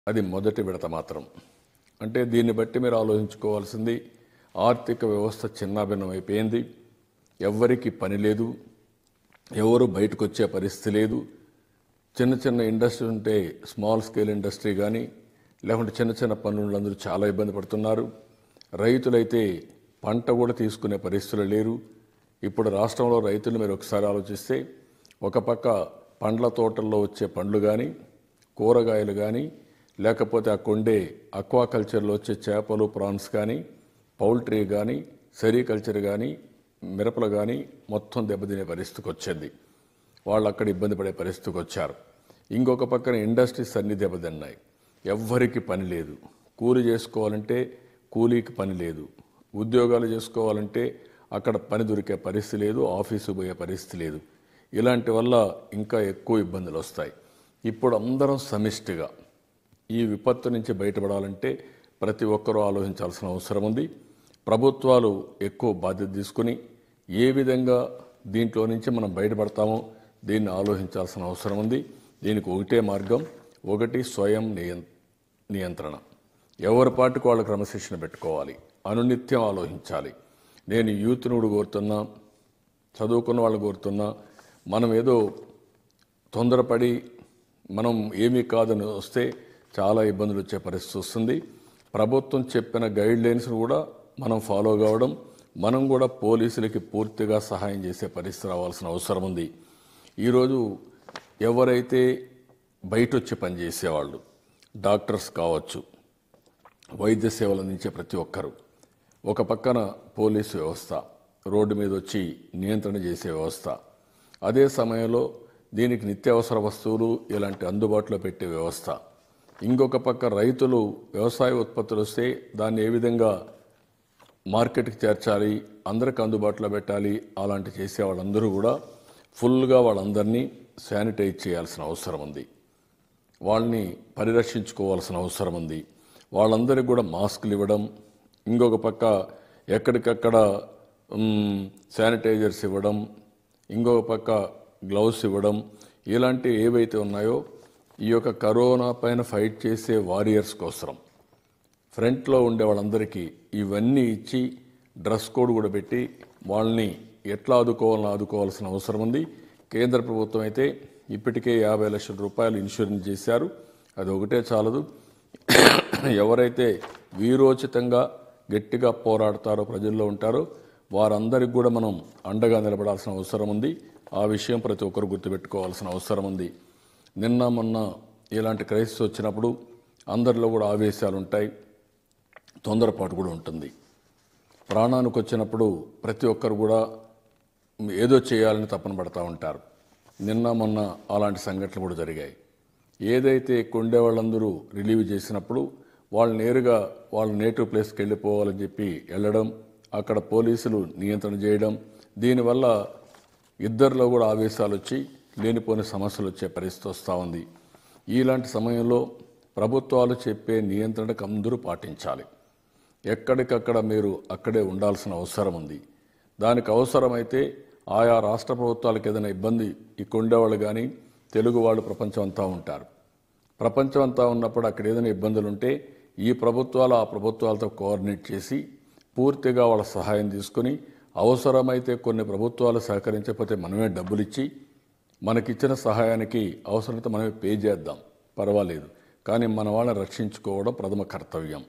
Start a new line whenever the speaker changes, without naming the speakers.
అది మొదటి విడత మాత్రం అంటే దీన్ని బట్టి మీరు ఆలోచించుకోవాల్సింది ఆర్థిక వ్యవస్థ చిన్నాభిన్నం అయిపోయింది ఎవ్వరికి పని లేదు ఎవరు బయటకు వచ్చే పరిస్థితి లేదు చిన్న చిన్న ఇండస్ట్రీ ఉంటే స్మాల్ స్కేల్ ఇండస్ట్రీ కానీ లేకుంటే చిన్న చిన్న పనులు అందరూ చాలా ఇబ్బంది పడుతున్నారు రైతులైతే పంట కూడా తీసుకునే పరిస్థితులు లేరు ఇప్పుడు రాష్ట్రంలో రైతులు మీరు ఒకసారి ఆలోచిస్తే ఒక పక్క పండ్ల తోటల్లో వచ్చే పండ్లు కానీ కూరగాయలు కానీ లేకపోతే ఆ కొండే అక్వాకల్చర్లో వచ్చే చేపలు ప్రాన్స్ కానీ పౌల్ట్రీ కానీ సెరికల్చర్ కానీ మిరపలు కానీ మొత్తం దెబ్బతినే పరిస్థితికి వచ్చింది వాళ్ళు అక్కడ ఇబ్బంది పడే పరిస్థితికి వచ్చారు ఇంకొక పక్కన ఇండస్ట్రీస్ అన్ని దెబ్బతిన్నాయి ఎవ్వరికి పని లేదు కూలి చేసుకోవాలంటే కూలీకి పని లేదు ఉద్యోగాలు చేసుకోవాలంటే అక్కడ పని దొరికే పరిస్థితి లేదు ఆఫీసు పోయే పరిస్థితి లేదు ఇలాంటి వల్ల ఇంకా ఎక్కువ ఇబ్బందులు వస్తాయి ఇప్పుడు అందరం సమిష్టిగా ఈ విపత్తు నుంచి బయటపడాలంటే ప్రతి ఒక్కరూ ఆలోచించాల్సిన అవసరం ఉంది ప్రభుత్వాలు ఎక్కువ బాధ్యత తీసుకుని ఏ విధంగా దీంట్లో నుంచి మనం బయటపడతామో దీన్ని ఆలోచించాల్సిన అవసరం ఉంది దీనికి ఒకటే మార్గం ఒకటి స్వయం నియం నియంత్రణ ఎవరి పాటుకు వాళ్ళు క్రమశిక్షణ పెట్టుకోవాలి అనునిత్యం ఆలోచించాలి నేను యూత్ను కూడా కోరుతున్నా చదువుకున్న వాళ్ళు కోరుతున్నా మనం ఏదో తొందరపడి మనం ఏమీ కాదని వస్తే చాలా ఇబ్బందులు వచ్చే పరిస్థితి వస్తుంది ప్రభుత్వం చెప్పిన గైడ్ లైన్స్ను కూడా మనం ఫాలో కావడం మనం కూడా పోలీసులకి పూర్తిగా సహాయం చేసే పరిస్థితి రావాల్సిన అవసరం ఉంది ఈరోజు ఎవరైతే బయట వచ్చి పనిచేసేవాళ్ళు డాక్టర్స్ కావచ్చు వైద్య సేవలు అందించే ప్రతి ఒక్కరూ ఒక పక్కన పోలీసు వ్యవస్థ రోడ్డు మీద వచ్చి నియంత్రణ చేసే వ్యవస్థ అదే సమయంలో దీనికి నిత్యావసర వస్తువులు ఇలాంటి అందుబాటులో పెట్టే వ్యవస్థ ఇంకొక పక్క రైతులు వ్యవసాయ ఉత్పత్తులు వస్తే దాన్ని ఏ విధంగా మార్కెట్కి చేర్చాలి అందరికి అందుబాటులో పెట్టాలి అలాంటి చేసే వాళ్ళందరూ కూడా ఫుల్గా వాళ్ళందరినీ శానిటైజ్ చేయాల్సిన అవసరం ఉంది వాళ్ళని పరిరక్షించుకోవాల్సిన అవసరం ఉంది వాళ్ళందరికీ కూడా మాస్కులు ఇవ్వడం ఇంకొక పక్క ఎక్కడికక్కడ మ్, శానిటైజర్స్ ఇవ్వడం ఇంకొక పక్క గ్లౌస్ ఇవ్వడం ఇలాంటి ఏవైతే ఉన్నాయో ఈ యొక్క కరోనా పైన ఫైట్ చేసే వారియర్స్ కోసం ఫ్రంట్లో ఉండే వాళ్ళందరికీ ఇవన్నీ ఇచ్చి డ్రెస్ కోడ్ కూడా పెట్టి వాళ్ళని ఎట్లా ఆదుకోవాలని ఆదుకోవాల్సిన అవసరం ఉంది కేంద్ర ప్రభుత్వం అయితే ఇప్పటికే యాభై లక్షల రూపాయలు ఇన్సూరెన్స్ చేశారు అది ఒకటే చాలదు ఎవరైతే వీరోచితంగా గట్టిగా పోరాడతారో ప్రజల్లో ఉంటారో వారందరికి కూడా మనం అండగా నిలబడాల్సిన అవసరం ఉంది ఆ విషయం ప్రతి ఒక్కరు గుర్తుపెట్టుకోవాల్సిన అవసరం ఉంది నిన్న మొన్న ఇలాంటి క్రైసిస్ వచ్చినప్పుడు అందరిలో కూడా ఆవేశాలు ఉంటాయి తొందరపాటు కూడా ఉంటుంది ప్రాణానికి వచ్చినప్పుడు ప్రతి ఒక్కరు కూడా ఏదో చేయాలని తపన పడతా ఉంటారు నిన్న మొన్న అలాంటి సంఘటనలు కూడా జరిగాయి ఏదైతే కొండే వాళ్ళందరూ రిలీవ్ చేసినప్పుడు వాళ్ళు నేరుగా వాళ్ళ నేటివ్ ప్లేస్కి వెళ్ళిపోవాలని చెప్పి వెళ్ళడం అక్కడ పోలీసులు నియంత్రణ చేయడం దీనివల్ల ఇద్దరిలో కూడా ఆవేశాలు వచ్చి లేనిపోని సమస్యలు వచ్చే పరిస్థితి వస్తూ ఉంది ఇలాంటి సమయంలో ప్రభుత్వాలు చెప్పే నియంత్రణకు అందరూ పాటించాలి ఎక్కడికక్కడ మీరు అక్కడే ఉండాల్సిన అవసరం ఉంది దానికి అవసరమైతే ఆయా రాష్ట్ర ప్రభుత్వాలకు ఏదైనా ఇబ్బంది ఇక్కడ ఉండేవాళ్ళు కానీ తెలుగు వాళ్ళు ప్రపంచం అంతా ఉంటారు ప్రపంచం అంతా ఉన్నప్పుడు అక్కడ ఏదైనా ఇబ్బందులు ఉంటే ఈ ప్రభుత్వాలు ఆ ప్రభుత్వాలతో కోఆర్డినేట్ చేసి పూర్తిగా వాళ్ళ సహాయం తీసుకుని అవసరమైతే కొన్ని ప్రభుత్వాలు సహకరించకపోతే మనమే డబ్బులు ఇచ్చి మనకిచ్చిన సహాయానికి అవసరమైతే మనమే పే చేద్దాం పర్వాలేదు కానీ మన వాళ్ళని రక్షించుకోవడం ప్రథమ కర్తవ్యం